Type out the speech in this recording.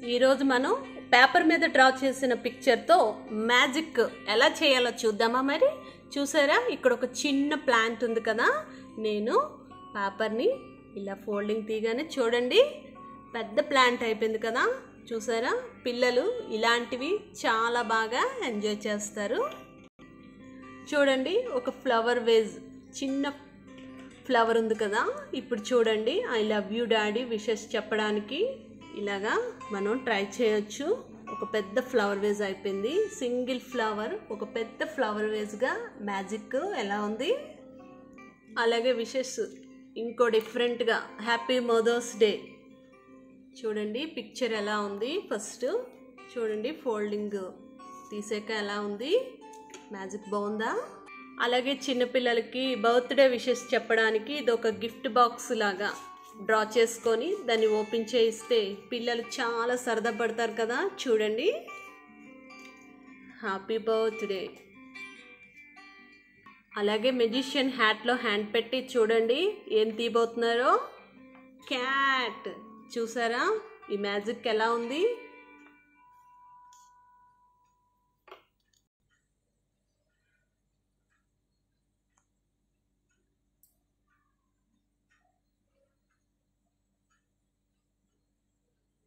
ఈరోజు మనం పేపర్ మీద డ్రా చేసిన పిక్చర్తో మ్యాజిక్ ఎలా చేయాలో చూద్దామా మరి చూసారా ఇక్కడ ఒక చిన్న ప్లాంట్ ఉంది కదా నేను పేపర్ని ఇలా ఫోల్డింగ్ తీయగానే చూడండి పెద్ద ప్లాంట్ అయిపోయింది కదా చూసారా పిల్లలు ఇలాంటివి చాలా బాగా ఎంజాయ్ చేస్తారు చూడండి ఒక ఫ్లవర్ వేజ్ చిన్న ఫ్లవర్ ఉంది కదా ఇప్పుడు చూడండి I love you daddy wishes చెప్పడానికి ఇలాగా మనం ట్రై చేయొచ్చు ఒక పెద్ద ఫ్లవర్ వేజ్ అయిపోయింది సింగిల్ ఫ్లవర్ ఒక పెద్ద ఫ్లవర్ వేజ్గా మ్యాజిక్ ఎలా ఉంది అలాగే విషెస్ ఇంకో డిఫరెంట్గా హ్యాపీ మదర్స్ డే చూడండి పిక్చర్ ఎలా ఉంది ఫస్ట్ చూడండి ఫోల్డింగ్ తీసాక ఎలా ఉంది మ్యాజిక్ బాగుందా అలాగే చిన్నపిల్లలకి బర్త్డే విషెస్ చెప్పడానికి ఇది ఒక గిఫ్ట్ బాక్స్ లాగా డ్రా చేసుకొని దాన్ని ఓపెన్ చేయిస్తే పిల్లలు చాలా సరదా పడతారు కదా చూడండి హ్యాపీ బర్త్డే అలాగే మెజిషియన్ హ్యాట్లో హ్యాండ్ పెట్టి చూడండి ఏం తీయబోతున్నారో క్యాట్ చూసారా ఈ మ్యాజిక్ ఎలా ఉంది